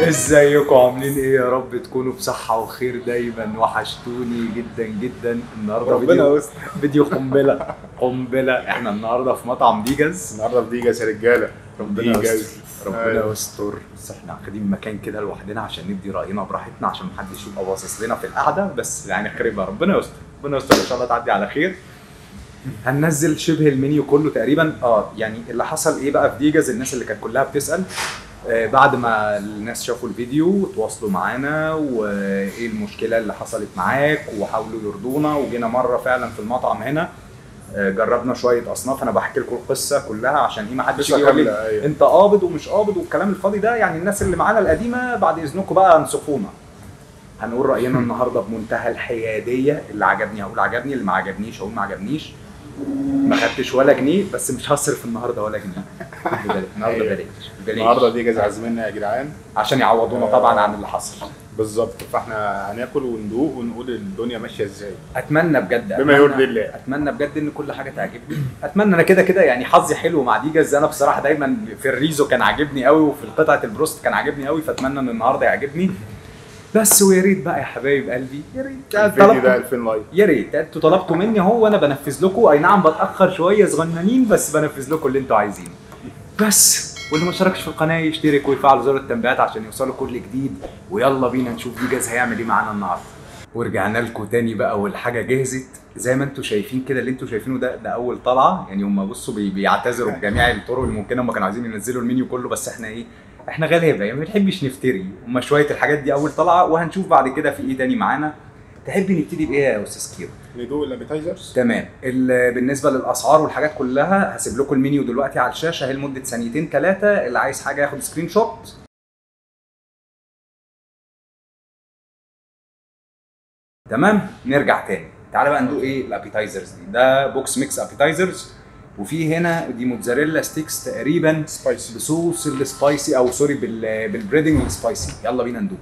ازيكم عاملين ايه يا رب تكونوا بصحة وخير دايما وحشتوني جدا جدا النهارده ربنا فيديو يستر فيديو قنبلة قنبلة احنا النهارده في مطعم ديجاز النهارده في ديجاز يا رجاله ربنا ديجاز. يستر ربنا أيوة. يستر بس احنا واخدين مكان كده لوحدنا عشان ندي راينا براحتنا عشان محدش يبقى باصص لنا في القعده بس يعني خير ربنا يستر ربنا يستر ان شاء الله تعدي على خير هننزل شبه المنيو كله تقريبا اه يعني اللي حصل ايه بقى في ديجاز الناس اللي كانت كلها بتسال آه بعد ما الناس شافوا الفيديو تواصلوا معانا وايه المشكله اللي حصلت معاك وحاولوا يرضونا وجينا مره فعلا في المطعم هنا آه، جربنا شويه اصناف انا بحكي لكم القصه كلها عشان ايه ما حدش قصة يقول لي كاملة، أيوة. انت قابض ومش قابض والكلام الفاضي ده يعني الناس اللي معانا القديمه بعد اذنكم بقى انصفونا هنقول راينا النهارده بمنتهى الحياديه اللي عجبني هقول عجبني اللي ما عجبنيش هقول ما عجبنيش ما خدتش ولا جنيه بس مش هصرف النهارده ولا جنيه ببلاش. النهارده أيوة. بلاش بلاش النهارده ديجاز عازميننا يا جدعان عشان يعوضونا طبعا عن اللي حصل بالظبط فاحنا هناكل وندوق ونقول الدنيا ماشيه ازاي اتمنى بجد بما أتمنى- يرضي الله. اتمنى بجد ان كل حاجه تعجبني اتمنى انا كده كده يعني حظي حلو مع ديجاز انا بصراحه دايما في الريزو كان عاجبني قوي وفي قطعه البروست كان عاجبني قوي فاتمنى ان النهارده يعجبني بس ويا ريت بقى يا حبايب قلبي يا ريت الفيديو ده طلبتوا 2000 لايك يا ريت انتوا طلبتوا مني هو انا بنفذ لكم اي نعم بتاخر شويه صغننين بس بنفذ لكم اللي انتوا عايزينه بس واللي ما اشتركش في القناه يشترك ويفعل زر التنبيهات عشان يوصلوا كل جديد ويلا بينا نشوف ديجاز هيعمل ايه معانا النهارده ورجعنا لكم تاني بقى والحاجه جهزت زي ما انتم شايفين كده اللي انتم شايفينه ده ده اول طلعه يعني هم بصوا بي بيعتذروا بجميع الطرق الممكنه هم كانوا عايزين ينزلوا المنيو كله بس احنا ايه احنا غلابه يعني ما بنحبش نفتري هم شويه الحاجات دي اول طلعه وهنشوف بعد كده في ايه تاني معانا تحبي نبتدي بايه يا استاذ كيرو ندوق الابيتايزرز تمام ال- بالنسبه للاسعار والحاجات كلها هسيب لكم المنيو دلوقتي على الشاشه هي لمده ثانيتين ثلاثه اللي عايز حاجه ياخد سكرين شوت تمام نرجع تاني تعالى بقى ندوق ايه الابيتايزرز دي ده بوكس ميكس ابيتايزرز وفي هنا دي موتزاريلا ستيكس تقريبا سبايسي بصوص السبايسي او سوري بال بالبريدنج السبايسي يلا بينا ندوق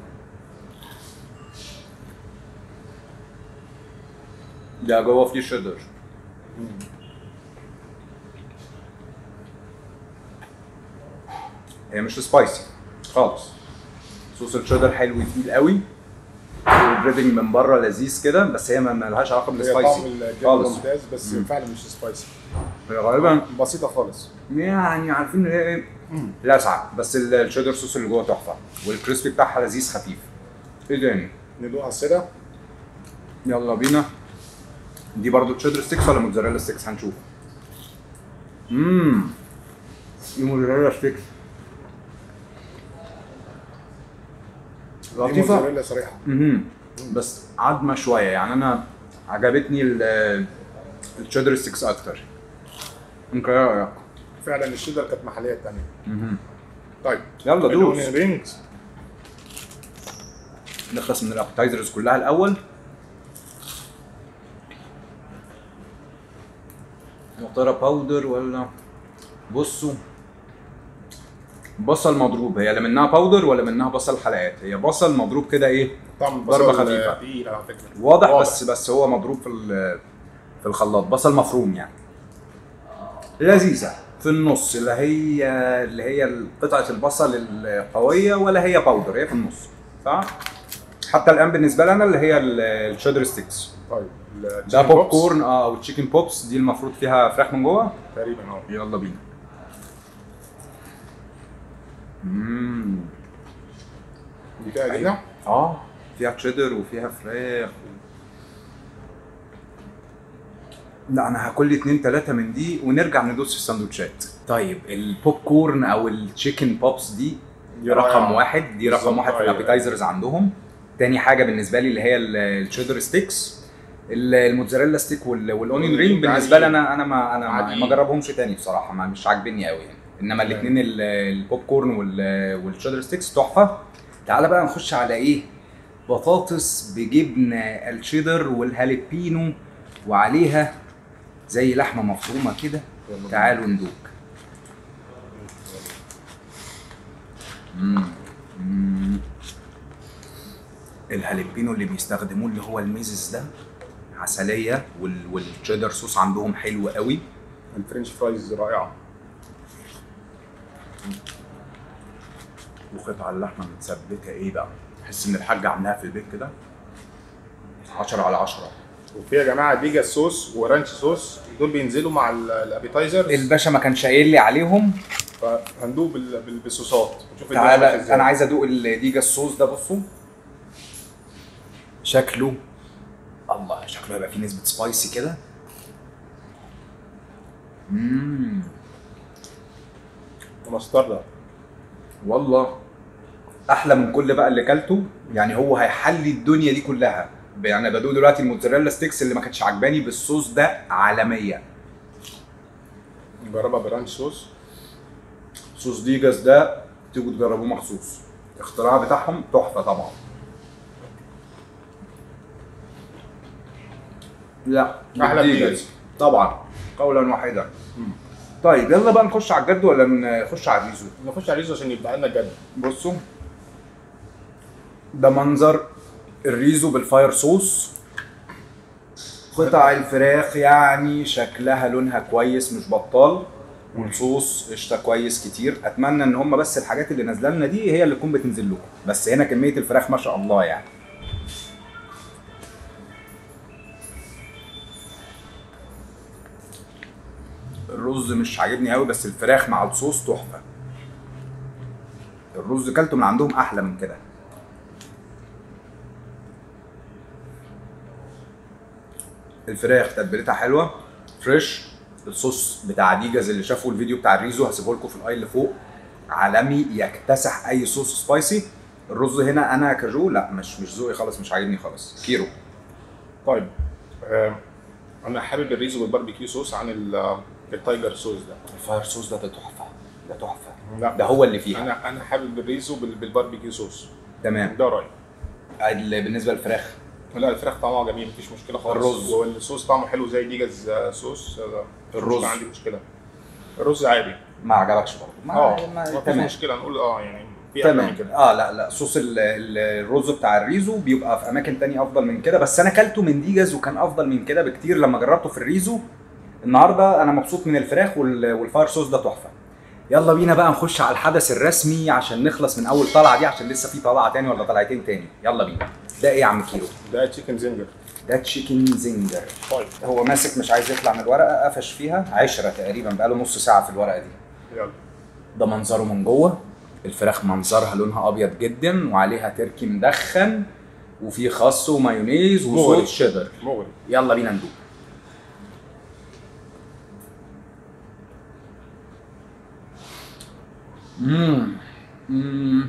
ده جوه فيه شيدر هي مش سبايسي خالص صوص الشيدر حلو تقيل قوي والبريدنج من بره لذيذ كده بس هي ما ما لهاش علاقه هي طعم بالسبايسي الجبن خالص ممتاز بس مم. فعلا مش سبايسي هي غالبا بسيطه خالص يعني عارفين ان هي ايه لسعه بس ال- الشيدر صوص اللي جوه تحفه والكريسبي بتاعها لذيذ خفيف ايه تاني ندوقها الساده يلا بينا دي برضو تشيدر ستيكس ولا موتزاريلا ستيكس هنشوف امم دي موتزاريلا ستيكس دي لطيفه موتزاريلا صريحه امم بس عدمه شويه يعني انا عجبتني ال- التشيدر ستيكس اكتر انت ايه رايك؟ فعلا الشيدر كانت محليه تانية مهم. طيب يلا دوس الأونيون رينجز نخلص من الابيتايزرز كلها الاول يا ترى باودر ولا بصوا بصل مضروب هي لا منها باودر ولا منها بصل حلقات هي بصل مضروب كده ايه طعم ضربة البصل خفيفة. تقيل على فكره واضح, واضح. بس بس هو مضروب في ال- في الخلاط بصل مفروم يعني لذيذه في النص لا هي اللي هي قطعه البصل القويه ولا هي باودر هي في النص صح حتى الان بالنسبه لنا اللي هي ال- الشيدر ستيكس طيب ده بوب كورن اه او تشيكن بوبس دي المفروض فيها فراخ من جوه تقريبا اه يلا بينا امم دي فيها جبنه اه فيها تشيدر وفيها فراخ لا انا هاكل لي اتنين تلاته من دي ونرجع ندوس في السندوتشات طيب البوب كورن او التشيكن بوبس دي دي رقم رائعة. واحد دي رقم بالظبط، واحد في أيوة. الابيتايزرز عندهم تاني حاجه بالنسبه لي اللي هي ال- الشيدر ستيكس ال- الموتزاريلا ستيك وال- والاونيون رينج بالنسبه لي انا انا ما انا ما- عاديين. ما جربهمش تاني بصراحه ما مش عاجبني قوي يعني انما الاثنين البوب كورن وال- والشيدر ستيكس تحفه تعالى بقى نخش على ايه بطاطس بجبنه الشيدر والهاليبينو وعليها زي لحمه مفرومه كده يلا تعالوا ندوق مم. مم. الهاليبينو اللي بيستخدموه اللي هو الميزز ده عسليه وال... والتشيدر صوص عندهم حلو قوي الفرنش فرايز رائعه وقطع اللحمه متسبكه ايه بقى تحس ان الحاجه عاملاها في البيت كده 10 على 10 وفي يا جماعه ديجا صوص ورانش صوص دول بينزلوا مع ال- الابيتايزر الباشا ما كانش قايل لي عليهم فهندوق بال- بال- بالصوصات ونشوف الدنيا ماشية تعالى إزاي. انا عايز ادوق الديجا الصوص ده بصوا شكله الله شكله هيبقى فيه نسبه سبايسي كده امم مستردة والله احلى من كل بقى اللي كلته يعني هو هيحلي الدنيا دي كلها يعني بدوق دلوقتي الموتزاريلا ستيكس اللي ما كانتش عجباني بالصوص ده عالميه نجربها برانش صوص صوص ديجاس ده تيجوا تجربوه مخصوص الاختراع بتاعهم تحفه طبعا لا أحلى ديجاس. ديجاس. طبعا قولا واحدا طيب يلا بقى نخش على الجد ولا نخش على الريزو نخش على الريزو عشان يبقى لنا جد بصوا ده منظر الريزو بالفاير صوص قطع الفراخ يعني شكلها لونها كويس مش بطال والصوص قشطه كويس كتير اتمنى ان هم بس الحاجات اللي نازله لنا دي هي اللي تكون بتنزل لكم بس هنا كميه الفراخ ما شاء الله يعني الرز مش عاجبني قوي بس الفراخ مع الصوص تحفه الرز كلته من عندهم احلى من كده الفراخ تتبيلتها حلوه فريش الصوص بتاع ديجاز اللي شافوا الفيديو بتاع الريزو هسيبه لكم في الاي اللي فوق عالمي يكتسح اي صوص سبايسي الرز هنا انا كجو لا مش مش ذوقي خالص مش عاجبني خالص كيلو طيب آه انا حابب الريزو بالباربيكيو صوص عن ال- التايجر صوص ده الفاير صوص ده ده تحفه ده تحفه لا ده هو اللي فيها انا انا حابب الريزو بال- بالباربيكيو صوص تمام ده رايي اللي بالنسبه للفراخ لا الفراخ طعمها جميل مفيش مشكله خالص الرز. والصوص طعمه حلو زي ديجاز آه، صوص آه، مش الرز. مشكلة، عندي مشكله الرز عادي ما عجبكش برضه ما- اه ما- مفيش تمام مشكله نقول اه يعني في احلى من تمام كده اه لا لا صوص ال- ال- الرز بتاع الريزو بيبقى في اماكن تانية افضل من كده بس انا اكلته من ديجاز وكان افضل من كده بكتير لما جربته في الريزو النهارده انا مبسوط من الفراخ وال- والفاير صوص ده تحفه يلا بينا بقى نخش على الحدث الرسمي عشان نخلص من اول طلعه دي عشان لسه في طلعه تاني ولا طلعتين تاني يلا بينا ده ايه يا عم كيلو ده تشيكن زنجر ده تشيكن زنجر طيب هو ماسك مش عايز يطلع من الورقه قفش فيها عشرة تقريبا بقاله نص ساعه في الورقه دي يلا ده منظره من جوه الفراخ منظرها لونها ابيض جدا وعليها تركي مدخن وفي خس ومايونيز مغري. وصوص شيدر مغري يلا بينا ندوق مم. مم.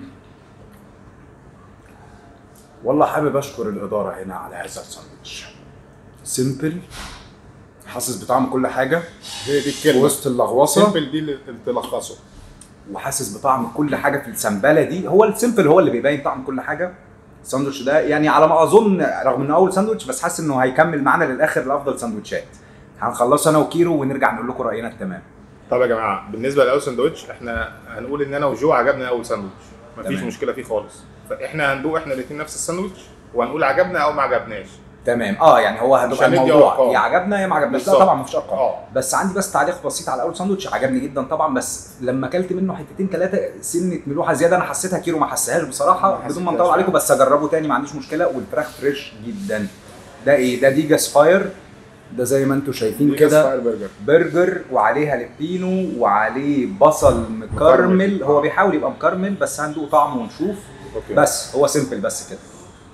والله حابب اشكر الاداره هنا على هذا الساندوتش سيمبل حاسس بطعم كل حاجه هي دي في الكلمه وسط اللغوصه سيمبل دي اللي تلخصه وحاسس بطعم كل حاجه في السمبله دي هو السيمبل هو اللي بيبين طعم كل حاجه الساندوتش ده يعني على ما اظن رغم انه اول ساندوتش بس حاسس انه هيكمل معانا للاخر لافضل ساندوتشات هنخلصه انا وكيرو ونرجع نقول لكم راينا التمام طب يا جماعه بالنسبه لاول ساندوتش احنا هنقول ان انا وجو عجبنا اول ساندوتش مفيش تمام. مشكله فيه خالص فاحنا هندوق احنا الاثنين نفس الساندوتش وهنقول عجبنا او ما عجبناش تمام اه يعني هو هتبقى مش هندي الموضوع أرقام. يا عجبنا يا ما عجبناش لا بالظبط. طبعا مفيش ارقام اه بس عندي بس تعليق بسيط على اول ساندوتش عجبني جدا طبعا بس لما اكلت منه حتتين ثلاثه سنه ملوحه زياده انا حسيتها كيلو ما حسهاش ما بصراحه بدون ما حسيتهاش نطول عليكم بس اجربه تاني ما عنديش مشكله والفراخ فريش جدا ده ايه ده ديجاس فاير ده زي ما انتم شايفين دي كده كده برجر برجر وعليها لبينو وعليه بصل مكرمل مكرمل. هو بيحاول يبقى مكرمل بس هندوق طعمه ونشوف اوكي بس هو سيمبل بس كده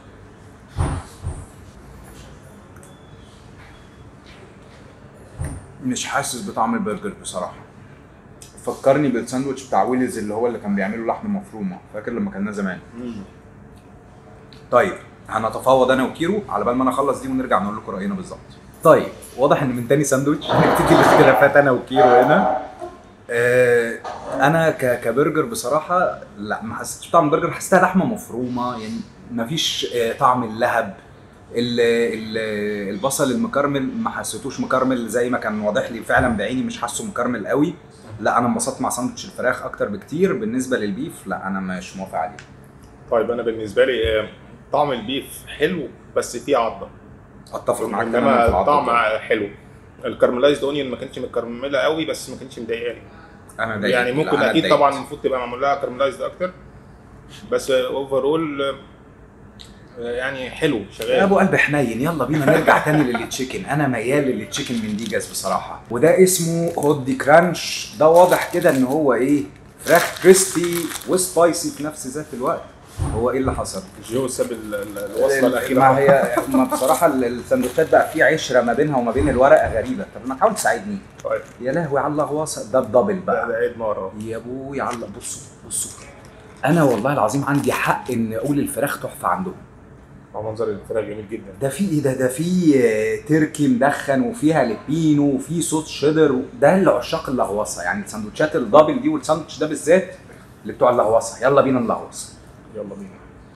مش حاسس بطعم البرجر بصراحه فكرني بالساندوتش بتاع ويلز اللي هو اللي كان بيعمله لحم مفرومه فاكر لما كنا زمان مم. طيب هنتفاوض انا وكيرو على بال ما انا اخلص دي ونرجع نقول لكم راينا بالظبط طيب واضح ان من تاني ساندوتش هنبتدي الاختلافات انا وكيرو هنا آه انا ك- كبرجر بصراحه لا ما حسيتش بطعم البرجر حسيتها لحمه مفرومه يعني ما فيش آه طعم اللهب ال- ال- البصل المكرمل ما حسيتوش مكرمل زي ما كان واضح لي فعلا بعيني مش حاسه مكرمل قوي لا انا انبسطت مع ساندوتش الفراخ اكتر بكتير بالنسبه للبيف لا انا مش موافق عليه طيب انا بالنسبه لي آه، طعم البيف حلو بس فيه عضه اتفق معاك تماما في انما العضة الطعم دي. حلو الكارملايزد اونيون ما كانتش مكرمله قوي بس ما كانتش مضايقاني انا مضايق. يعني ممكن لا، أنا اكيد اتضايقت. طبعا المفروض تبقى معمول لها كارملايزد اكتر بس اوفرول يعني حلو يا شغال ابو قلب حنين يلا بينا نرجع تاني للتشيكن انا ميال للتشيكن من ديجاز بصراحه وده اسمه هوت دي كرانش ده واضح كده ان هو ايه فراخ كريسبي وسبايسي في نفس ذات الوقت هو ايه اللي حصل جو ساب ال- ال- الوصله الاخيره ما هي ما بصراحه ال- السندوتشات بقى فيه عشره ما بينها وما بين الورقه غريبه طب ما تحاول تساعدني طيب يا لهوي على اللغواصه ده الدبل ده بقى ده عيد نار اهو يا ابوي على بصوا بصوا انا والله العظيم عندي حق ان اقول الفراخ تحفه عندهم هو منظر الفراخ جميل جدا ده في ايه ده ده في آه، تركي مدخن وفيها لبينو وفي صوص شيدر و- ده اللي عشاق اللغوصه يعني السندوتشات الدبل دي والساندوتش ده بالذات اللي بتوع اللغوصه يلا بينا نلغوص يلا بينا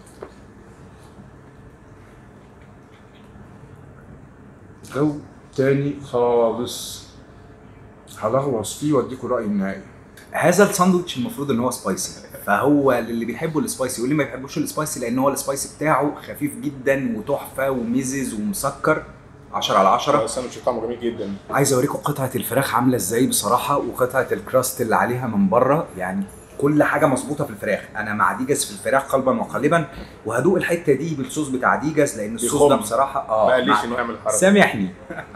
جو تاني خالص هلغوص فيه واديكم رايي النهائي هذا الساندوتش المفروض ان هو سبايسي فهو للي بيحبوا السبايسي واللي ما بيحبوش السبايسي لان هو السبايسي بتاعه خفيف جدا وتحفه وميزز ومسكر 10 على 10 الساندوتش طعمه جميل جدا عايز اوريكم قطعه الفراخ عامله ازاي بصراحه وقطعه الكراست اللي عليها من بره يعني كل حاجه مظبوطه في الفراخ انا مع ديجاز في الفراخ قلبا وقالبا وهدوق الحته دي بالصوص بتاع ديجاز لان الصوص ده بيخم. بصراحه ما اه قاليش مع- انه يعمل الحركه سامحني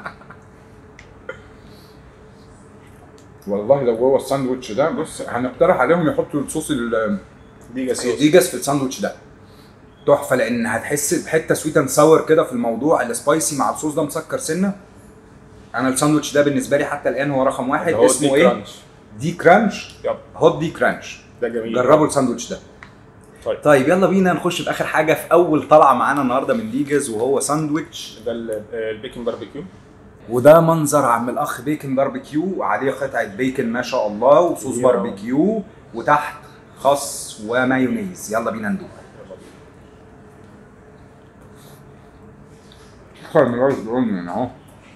والله لو جوه الساندوتش ده بص هنقترح عليهم يحطوا الصوص ال- دي جاسوس الديجاز في الساندوتش ده تحفه لان هتحس بحته سويت اند ساور كده في الموضوع السبايسي مع الصوص ده مسكر سنه انا الساندوتش ده بالنسبه لي حتى الان هو رقم واحد هو اسمه دي ايه كرانش. دي كرانش يب هوت دي كرانش ده جميل جربوا الساندوتش ده طيب طيب يلا بينا نخش في اخر حاجه في اول طلعه معانا النهارده من ديجاز وهو ساندوتش ده ال- البيكن باربيكيو وده منظر عم الاخ بيكن باربيكيو عليه قطعه بيكن ما شاء الله وصوص يا. باربيكيو وتحت خس ومايونيز يلا بينا ندوق يلا بينا. كارملايزد اونيون اهو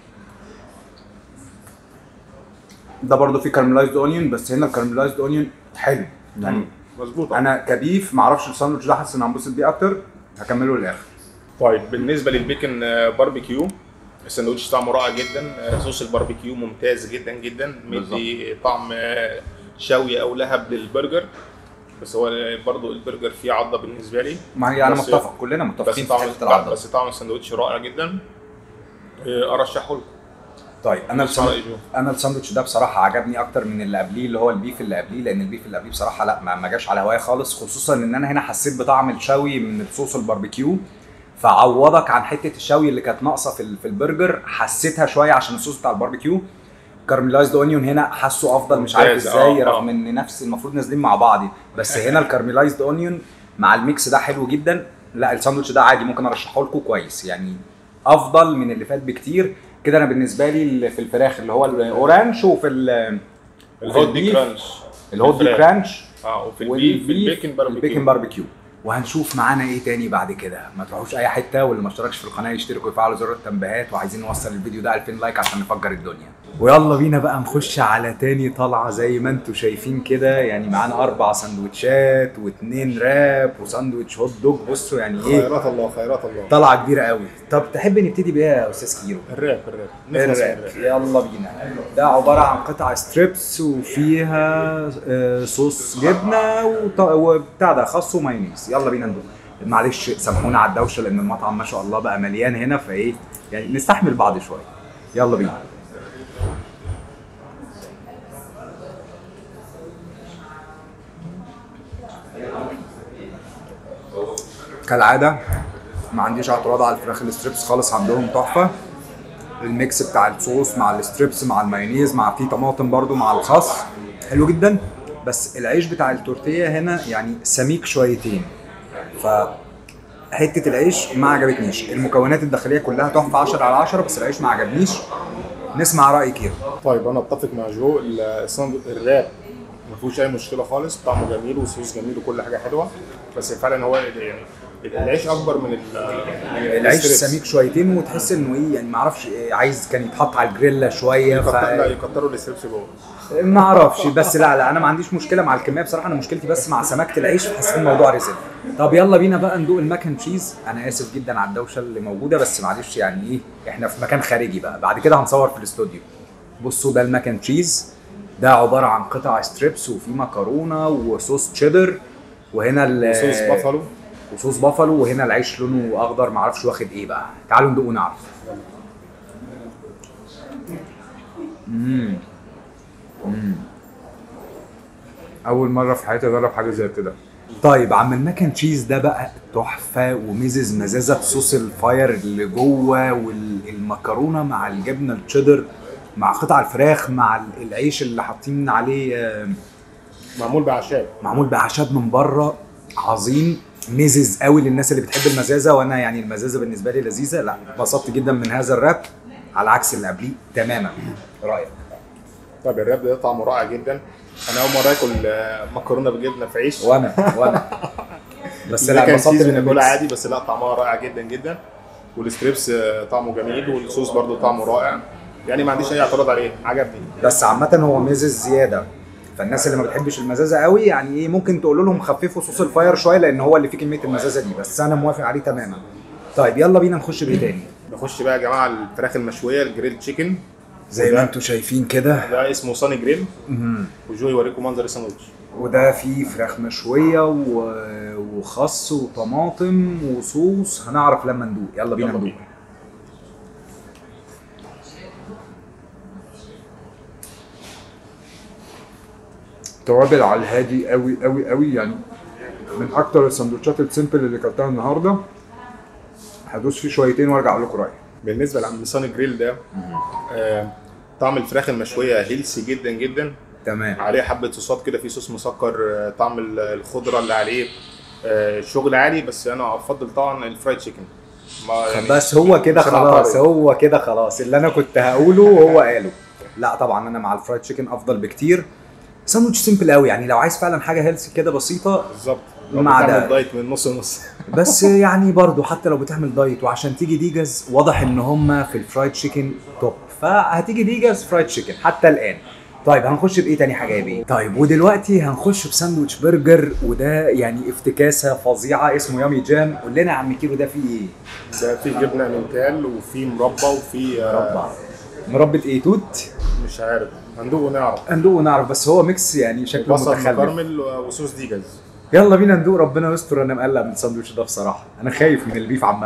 ده برضه فيه كارملايزد اونيون بس هنا الكارملايزد اونيون حلو يعني مظبوط انا كبيف معرفش الساندوتش ده حاسس ان هنبسط بيه اكتر هكمله للاخر طيب بالنسبه للبيكن آه، باربيكيو الساندوتش طعمه رائع جدا آه، صوص الباربيكيو ممتاز جدا جدا مدي طعم آه، شوي او لهب للبرجر بس هو برضو البرجر فيه عضه بالنسبه لي ما هي انا بس- متفق كلنا بس متفقين في طعم حته العضله بس طعم الساندوتش رائع جدا آه، ارشحه لكم طيب انا اسمع الساندوتش رأيكم. انا الساندوتش ده بصراحه عجبني اكتر من اللي قبليه اللي هو البيف اللي قبليه لان البيف اللي قبليه بصراحه لا ما ما جاش على هوايا خالص خصوصا ان انا هنا حسيت بطعم الشوي من الصوص الباربيكيو فعوضك عن حته الشوي اللي كانت ناقصه في ال- في البرجر حسيتها شويه عشان الصوص بتاع الباربيكيو كارميلايزد اونيون هنا حاسه افضل مش عارف ممتاز، ازاي آه، رغم آه. ان نفس المفروض نازلين مع بعض بس هنا الكارميلايزد اونيون مع الميكس ده حلو جدا لا الساندوتش ده عادي ممكن ارشحه لكم كويس يعني افضل من اللي فات بكتير كده انا بالنسبه لي اللي في الفراخ اللي هو الاورانج وفي ال- الهوت دي البيف، كرانش الهوت دي الفراخ. كرانش اه وفي البيف البيكن باربيكيو البيكن باربيكيو وهنشوف معانا ايه تاني بعد كده ما تروحوش اي حته واللي ما اشتركش في القناه يشتركوا ويفعلوا زر التنبيهات وعايزين نوصل الفيديو ده 2000 لايك عشان نفجر الدنيا ويلا بينا بقى نخش على تاني طلعه زي ما انتم شايفين كده يعني معانا اربع سندوتشات واتنين راب وساندوتش هوت دوج بصوا يعني ايه خيرات الله خيرات الله طلعه كبيره قوي طب تحب نبتدي بايه يا استاذ كيرو الراب الراب نخلص من الراب يلا بينا ده عباره عن قطع ستريبس وفيها آه، صوص جبنه وط- وبتاع ده خس ومايونيز يلا بينا ندوق معلش سامحونا على الدوشه لان المطعم ما شاء الله بقى مليان هنا فايه يعني نستحمل بعض شويه يلا بينا كالعاده ما عنديش اعتراض على الفراخ الستريبس خالص عندهم تحفه الميكس بتاع الصوص مع الستريبس مع المايونيز مع فيه طماطم برضو مع الخس حلو جدا بس العيش بتاع التورتيه هنا يعني سميك شويتين ف حته العيش ما عجبتنيش المكونات الداخليه كلها تحفه 10 على 10 بس العيش ما عجبنيش نسمع راي كيرو طيب انا اتفق مع جو الساند الراب ما فيهوش اي مشكله خالص طعمه جميل وصوص جميل وكل حاجه حلوه بس فعلا هو يعني العيش اكبر من ال- من العيش الستريبس. سميك شويتين وتحس انه ايه يعني ما اعرفش إيه، عايز كان يتحط على الجريلا شويه ف... يكتر- لا يكتروا الستريبس جوه ما اعرفش بس لا لا انا ما عنديش مشكله مع الكميه بصراحه انا مشكلتي بس مع سماكه العيش فحسيت الموضوع رزل طب يلا بينا بقى ندوق الماكن تشيز انا اسف جدا على الدوشه اللي موجوده بس معلش يعني ايه احنا في مكان خارجي بقى بعد كده هنصور في الاستوديو بصوا ده الماكن تشيز ده عباره عن قطع ستريبس وفي مكرونه وصوص تشيدر وهنا ال صوص بافالو وصوص بافالو وهنا العيش لونه اخضر معرفش واخد ايه بقى تعالوا ندوق ونعرف امم امم اول مره في حياتي اجرب حاجه زي كده طيب عم الماكن تشيز ده بقى تحفه وميزز مزازه صوص الفاير اللي جوه والمكرونه مع الجبنه التشيدر مع قطع الفراخ مع ال- العيش اللي حاطين عليه آه، معمول باعشاب معمول باعشاب من بره عظيم ميزز قوي للناس اللي بتحب المزازه وانا يعني المزازه بالنسبه لي لذيذه لا انبسطت جدا من هذا الراب على عكس اللي قبليه تماما رايك طب الراب ده طعمه رائع جدا انا اول مره اكل آه، مكرونه بالجبنه في عيش وانا وانا بس ده لا كان انبسطت تشيز من بناكلها الميكس عادي بس لا طعمها رائع جدا جدا والستريبس آه، طعمه جميل والصوص برضو طعمه رائع يعني ما عنديش اي اعتراض عليه عجبني بس عامه هو ميزز زياده فالناس اللي ما بتحبش المزازه قوي يعني ايه ممكن تقول لهم خففوا صوص الفاير شويه لان هو اللي فيه كميه المزازه دي بس انا موافق عليه تماما طيب يلا بينا نخش بايه تاني نخش بقى يا جماعه الفراخ المشويه الجريل تشيكن زي ما انتم شايفين كده ده اسمه صاني جريل مهم. وجو يوريكم منظر الساندوتش وده فيه فراخ مشوية و... وخس وطماطم وصوص هنعرف لما ندوق يلا بينا يلا ندوق بينا. توابل على الهادي قوي قوي قوي يعني من اكتر السندوتشات السيمبل اللي كلتها النهارده هدوس فيه شويتين وارجع اقول لكم رايي بالنسبه لعم صاني جريل ده آه طعم الفراخ المشويه هيلسي جدا جدا تمام عليه حبه صوصات كده في صوص مسكر آه، طعم ال- الخضره اللي عليه آه شغل عالي بس انا افضل طبعا الفرايد تشيكن ما يعني بس هو كده مش خلاص هنعترض. هو كده خلاص اللي انا كنت هقوله هو قاله لا طبعا انا مع الفرايد تشيكن افضل بكتير ساندوتش سيمبل قوي يعني لو عايز فعلا حاجه هيلثي كده بسيطه بالظبط مع مع ده. ده دايت من نص نص بس يعني برضو حتى لو بتعمل دايت وعشان تيجي ديجاز واضح ان هم في الفرايد تشيكن توب فهتيجي ديجاز فرايد تشيكن حتى الان طيب هنخش بايه تاني حاجه يا بيه طيب ودلوقتي هنخش بساندوتش برجر وده يعني افتكاسه فظيعه اسمه يامي جام قول لنا يا عم كيلو ده فيه ايه ده في جبنه منتال وفي مربى وفي آه، مربى مربى ايه توت مش عارف هندوق ونعرف هندوق ونعرف بس هو ميكس يعني شكله بصل متخلف مكرمل وصوص ديجاز يلا بينا ندوق ربنا يستر انا مقلق من الساندوتش ده بصراحه انا خايف من البيف عامه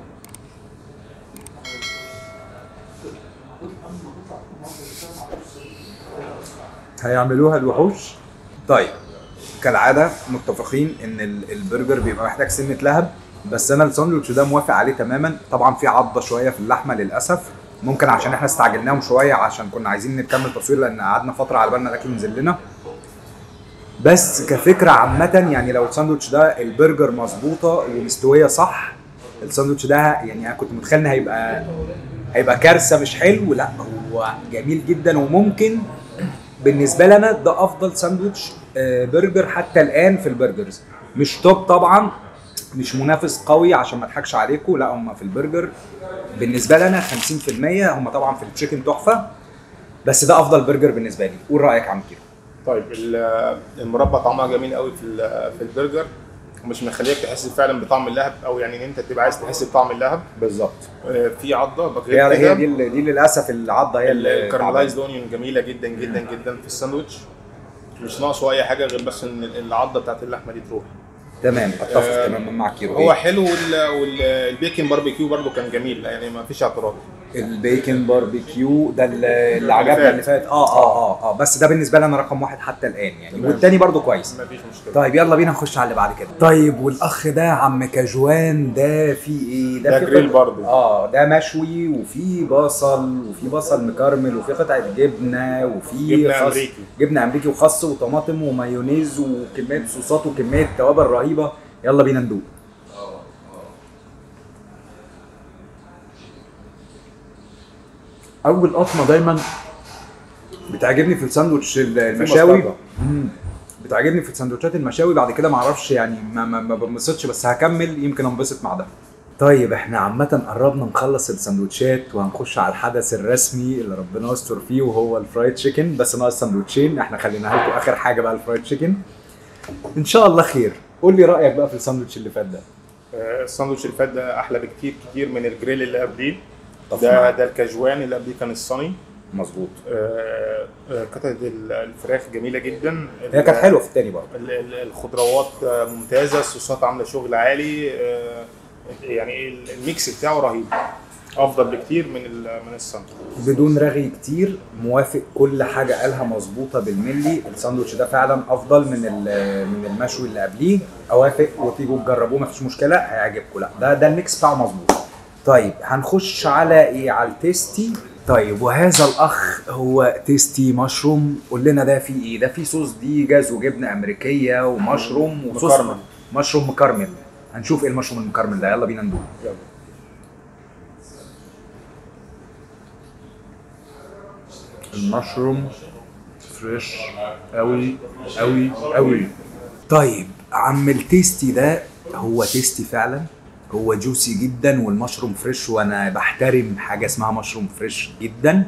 هيعملوها الوحوش طيب كالعاده متفقين ان ال- البرجر بيبقى محتاج سنه لهب بس انا الساندوتش ده موافق عليه تماما طبعا في عضه شويه في اللحمه للاسف ممكن عشان احنا استعجلناهم شويه عشان كنا عايزين نكمل تصوير لان قعدنا فتره على بالنا الاكل ينزل لنا بس كفكره عامه يعني لو الساندوتش ده البرجر مظبوطه ومستويه صح الساندوتش ده يعني انا كنت متخيل ان هيبقى هيبقى كارثه مش حلو لا هو جميل جدا وممكن بالنسبه لنا ده افضل ساندوتش آه، برجر حتى الان في البرجرز مش توب طبعا مش منافس قوي عشان ما اضحكش عليكم لا هم في البرجر بالنسبه لنا 50% هم طبعا في التشيكن تحفه بس ده افضل برجر بالنسبه لي قول رايك يا عم كيلو طيب ال- المربى طعمها جميل قوي في ال- في البرجر ومش مخليك تحس فعلا بطعم اللهب او يعني ان انت تبقى عايز تحس بطعم اللهب بالظبط آه، في عضه هي بغير هي كده دي اللي- دي للاسف العضه هي اللي الكارملايزد اونيون جميله جدا جدا جدا في الساندوتش مش ناقصه اي حاجه غير بس ان العضه بتاعت اللحمه دي تروح تمام اتفق آه، تماما مع كيلو هو إيه؟ حلو والبيكن باربيكيو برده كان جميل يعني ما فيش اعتراض البيكن باربيكيو ده اللي اللي عجبنا فات. اللي فات اه اه اه اه بس ده بالنسبه لي انا رقم واحد حتى الان يعني تمام. والتاني برضو كويس ما فيش مشكله طيب يلا بينا نخش على اللي بعد كده طيب والاخ ده عم كاجوان ده في ايه ده في جريل قطع- برضو. اه ده مشوي وفي بصل وفي بصل مكرمل وفي قطعه جبنه وفي جبنة خس- أمريكي. جبنه امريكي وخس وطماطم ومايونيز وكميه صوصات وكميه توابل رهيبه يلا بينا ندوق اول قطمه دايما بتعجبني في الساندوتش المشاوي مستردة. مم. بتعجبني في السندوتشات المشاوي بعد كده ما اعرفش يعني ما ما, ما بنبسطش بس هكمل يمكن انبسط مع ده طيب احنا عامة قربنا نخلص السندوتشات وهنخش على الحدث الرسمي اللي ربنا يستر فيه وهو الفرايد تشيكن بس ناقص سندوتشين احنا خليناها لكم اخر حاجة بقى الفرايد تشيكن ان شاء الله خير قول لي رايك بقى في الساندوتش اللي فات ده آه، الساندوتش اللي فات ده احلى بكتير كتير من الجريل اللي قبليه طب ده معاك. ده الكاجوان اللي قبليه كان الصني مظبوط آه، آه، قطعه ال- الفراخ جميله جدا هي كانت حلوه في التاني برضه ال- ال- الخضروات آه، ممتازه الصوصات عامله شغل عالي آه، يعني ال- الميكس بتاعه رهيب افضل بكتير من ال- من الساندوتش بدون رغي كتير موافق كل حاجه قالها مظبوطه بالملي الساندوتش ده فعلا افضل من ال- من المشوي اللي قبليه اوافق وتيجوا تجربوه مفيش مشكله هيعجبكم لا ده ده الميكس بتاعه مظبوط طيب هنخش على ايه على التيستي طيب وهذا الاخ هو تيستي مشروم قول لنا ده فيه ايه ده فيه صوص ديجاز وجبنه امريكيه ومشروم وصوص مكرمل. مشروم مكرمل هنشوف ايه المشروم المكرمل ده يلا بينا ندوق يلا المشروم فريش قوي قوي قوي طيب عم التيستي ده هو تيستي فعلا هو جوسي جدا والمشروم فريش وانا بحترم حاجه اسمها مشروم فريش جدا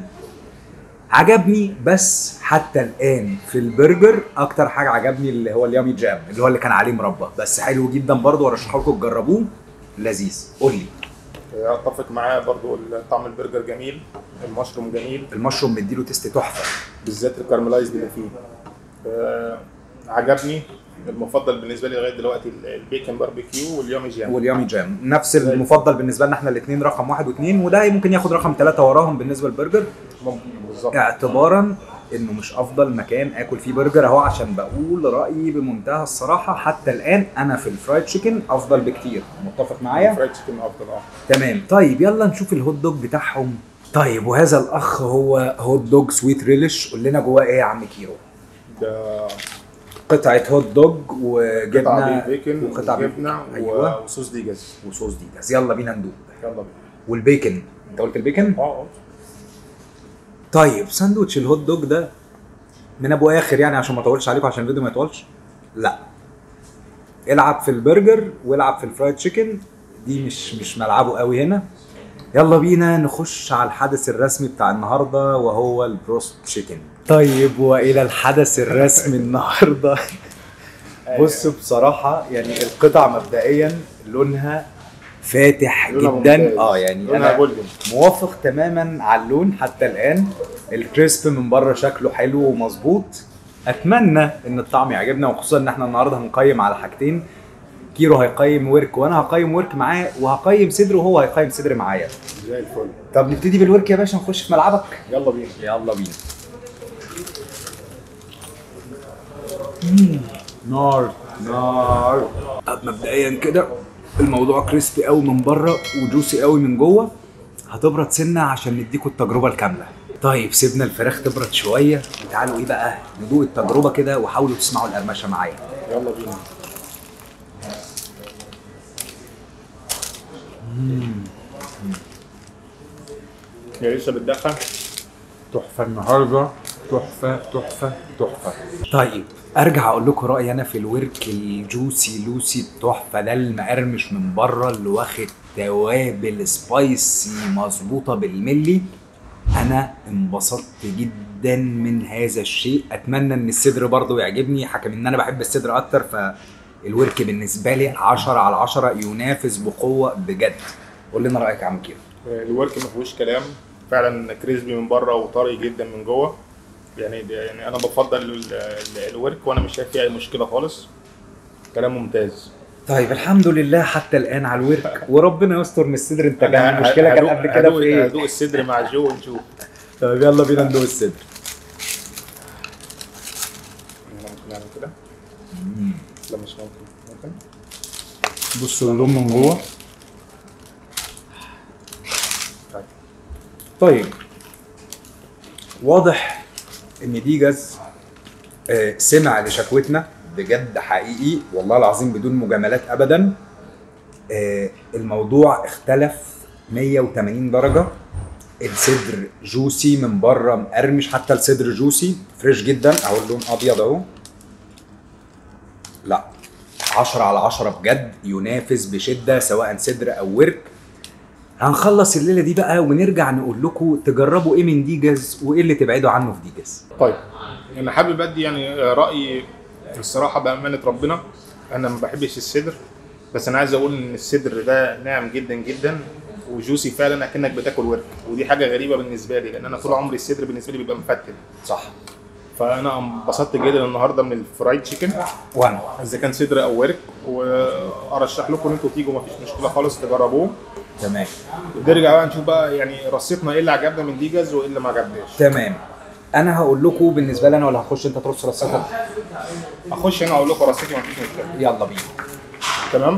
عجبني بس حتى الان في البرجر اكتر حاجه عجبني اللي هو اليامي جام اللي هو اللي كان عليه مربى بس حلو جدا برضه وارشحه لكم تجربوه لذيذ قول لي اتفق معاه برضو طعم البرجر جميل المشروم جميل المشروم مديله تيست تحفه بالذات الكارملايزد اللي فيه آه، عجبني المفضل بالنسبه لي لغايه دلوقتي ال- البيكن باربيكيو واليومي جام واليامي جام نفس المفضل بالنسبه لنا احنا الاثنين رقم واحد واثنين وده ممكن ياخد رقم ثلاثه وراهم بالنسبه للبرجر ممكن بالظبط اعتبارا انه مش افضل مكان اكل فيه برجر اهو عشان بقول رايي بمنتهى الصراحه حتى الان انا في الفرايد تشيكن افضل بكتير متفق معايا فرايد تشيكن افضل اه تمام طيب يلا نشوف الهوت دوج بتاعهم طيب وهذا الاخ هو هوت دوج سويت ريليش قول لنا جواه ايه يا عم كيرو ده قطعه هوت دوج قطع وجبنه بيكن وقطع وجبنه ايوه و- وصوص ديجاز وصوص ديجاز يلا بينا ندوق يلا بينا والبيكن انت قلت البيكن اه اه طيب ساندوتش الهوت دوج ده من ابو اخر يعني عشان ما اطولش عليكم عشان الفيديو ما يطولش لا العب في البرجر والعب في الفرايد تشيكن دي مش مش ملعبه قوي هنا يلا بينا نخش على الحدث الرسمي بتاع النهارده وهو البروست تشيكن طيب والى الحدث الرسمي النهارده بص بصراحه يعني القطع مبدئيا لونها فاتح لونها جدا ممتاز. اه يعني لونها انا جولدن موافق تماما على اللون حتى الان الكريسب من بره شكله حلو ومظبوط اتمنى ان الطعم يعجبنا وخصوصا ان احنا النهارده هنقيم على حاجتين كيرو هيقيم ورك وانا هقيم ورك معاه وهقيم صدر وهو هيقيم صدر معايا زي الفل طب نبتدي بالورك يا باشا نخش في ملعبك يلا بينا يلا بينا نار نار مبدئيا كده الموضوع كريسبي قوي من بره وجوسي قوي من جوه هتبرد سنه عشان نديكوا التجربه الكامله طيب سيبنا الفراخ تبرد شويه وتعالوا ايه بقى ندوق التجربه كده وحاولوا تسمعوا القرمشه معايا يلا بينا هي لسه بتدخن تحفه النهارده تحفه تحفه تحفه طيب ارجع اقول لكم رايي انا في الورك الجوسي لوسي التحفه ده المقرمش من بره اللي واخد توابل سبايسي مظبوطه بالملي انا انبسطت جدا من هذا الشيء اتمنى ان الصدر برضه يعجبني حكم ان انا بحب الصدر اكتر فالورك بالنسبه لي 10 على 10 ينافس بقوه بجد قول لنا رايك يا عم كيرو الورك ما فيهوش كلام فعلا كريسبي من بره وطري جدا من جوه يعني ده يعني انا بفضل ال- ال- الورك وانا مش شايف فيه اي مشكله خالص كلام ممتاز طيب الحمد لله حتى الان على الورك وربنا يستر من الصدر انت كان المشكله كانت هدوق- قبل كده هدوق- في ايه؟ هدوق الصدر مع جو ونشوف طيب يلا بينا ندوق الصدر ممكن نعمل كده لا مش ممكن ممكن بصوا اللون من جوه طيب واضح ان دي جز آه، سمع لشكوتنا بجد حقيقي والله العظيم بدون مجاملات ابدا آه، الموضوع اختلف 180 درجه الصدر جوسي من بره مقرمش حتى الصدر جوسي فريش جدا اهو اللون ابيض اهو لا 10 على 10 بجد ينافس بشده سواء صدر او ورك هنخلص الليله دي بقى ونرجع نقول لكم تجربوا ايه من ديجز وايه اللي تبعدوا عنه في ديجز طيب انا حابب ادي يعني رايي الصراحه بامانه ربنا انا ما بحبش الصدر بس انا عايز اقول ان الصدر ده ناعم جدا جدا وجوسي فعلا اكنك بتاكل ورك ودي حاجه غريبه بالنسبه لي لان انا طول عمري الصدر بالنسبه لي بيبقى مفتل صح فانا انبسطت جدا النهارده من الفرايد تشيكن وانا اذا كان صدر او ورك وارشح لكم ان انتوا تيجوا مفيش مشكله خالص تجربوه تمام نرجع بقى نشوف بقى يعني رصيتنا ايه اللي عجبنا من ديجاز وايه اللي ما عجبناش تمام انا هقول لكم بالنسبه لي انا ولا هخش انت ترص رصتك اخش انا اقول لكم رصيتي مفيش مشكله يلا بينا تمام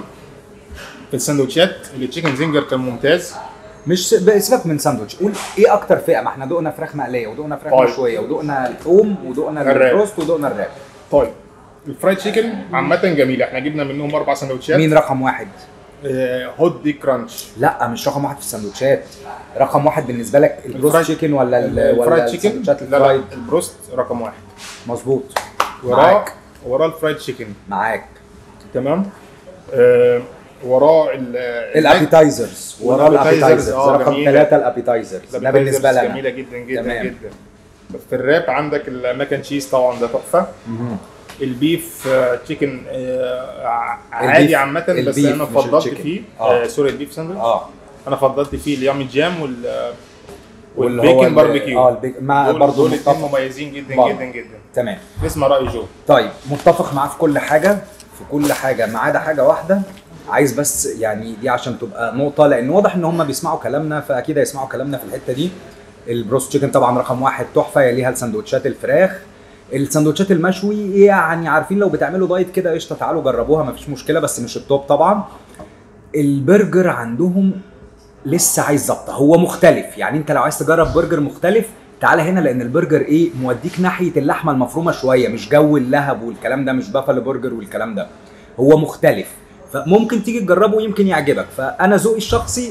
في السندوتشات التشيكن زنجر كان ممتاز مش س- سيبك من ساندوتش قول ايه اكتر فئه ما احنا دقنا فراخ مقليه ودقنا فراخ طيب. مشويه ودقنا اللحوم ودقنا الراب. البروست ودقنا الراب طيب الفرايد تشيكن عامة جميلة احنا جبنا منهم أربع سندوتشات مين رقم واحد آه، هوت دي كرانش لا مش رقم واحد في السندوتشات رقم واحد بالنسبه لك البروست الفرايد- تشيكن ولا ال- الفرايد ولا تشيكن السندوتشات لا لا الفرايد البروست رقم واحد مظبوط وراه معاك وراه الفرايد تشيكن معاك تمام آه، وراه ال الابيتايزرز وراه والابيتايزرز، الابيتايزرز آه، رقم جميلة. ثلاثه الابيتايزرز ده بالنسبه لنا جميلة جدا جدا تمام. جدا في الراب عندك الماكن تشيز طبعا ده تحفة مهم. البيف آه، تشيكن آه، ع- عادي البيف- عامة بس البيف انا مش فضلت التشيكن. فيه آه. آه، سوري البيف ساندويتش اه انا فضلت فيه اليامي جام وال واللي هو والبيكن ال- باربيكيو اه البيك مع دول برضه دول اتنين متفق مميزين جدا برضه. جدا جدا تمام اسمع رأي جو طيب متفق معاه في كل حاجه في كل حاجه ما عدا حاجه واحده عايز بس يعني دي عشان تبقى نقطه لان واضح ان هم بيسمعوا كلامنا فاكيد هيسمعوا كلامنا في الحته دي البروست تشيكن طبعا رقم واحد تحفه يليها السندوتشات الفراخ السندوتشات المشوي يعني عارفين لو بتعملوا دايت كده قشطه تعالوا جربوها مفيش مشكله بس مش التوب طبعا البرجر عندهم لسه عايز ظبطه هو مختلف يعني انت لو عايز تجرب برجر مختلف تعالى هنا لان البرجر ايه موديك ناحيه اللحمه المفرومه شويه مش جو اللهب والكلام ده مش بافالو برجر والكلام ده هو مختلف فممكن تيجي تجربه يمكن يعجبك فانا ذوقي الشخصي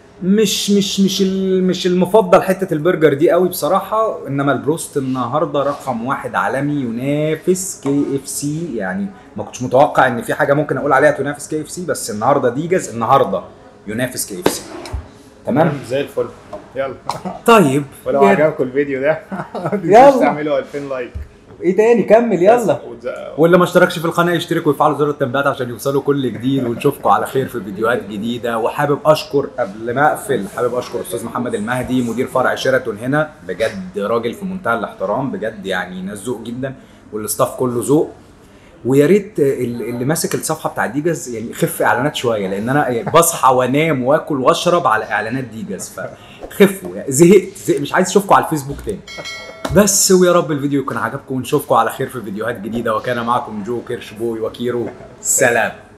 مش مش مش ال- مش المفضل حته البرجر دي قوي بصراحه انما البروست النهارده رقم واحد عالمي ينافس كي اف سي يعني ما كنتش متوقع ان في حاجه ممكن اقول عليها تنافس كي اف سي بس النهارده ديجز النهارده ينافس كي اف سي تمام زي الفل يلا طيب ولو يا- عجبكم الفيديو ده ما يلا. تنسوش تعملوا 2000 لايك ايه تاني كمل يلا وتز- واللي ما اشتركش في القناه يشترك ويفعلوا زر التنبيهات عشان يوصلوا كل جديد ونشوفكم على خير في فيديوهات جديده وحابب اشكر قبل ما اقفل حابب اشكر استاذ محمد المهدي مدير فرع شيراتون هنا بجد راجل في منتهى الاحترام بجد يعني ناس ذوق جدا والاستاف كله ذوق ويا ريت ال- اللي ماسك الصفحه بتاع ديجاز يعني خف اعلانات شويه لان انا بصحى وانام واكل واشرب على اعلانات ديجاز فخفوا يعني زهقت زهقت مش عايز اشوفكم على الفيسبوك تاني بس ويا رب الفيديو يكون عجبكم ونشوفكم على خير في فيديوهات جديده وكان معكم جو كيرش بوي وكيرو سلام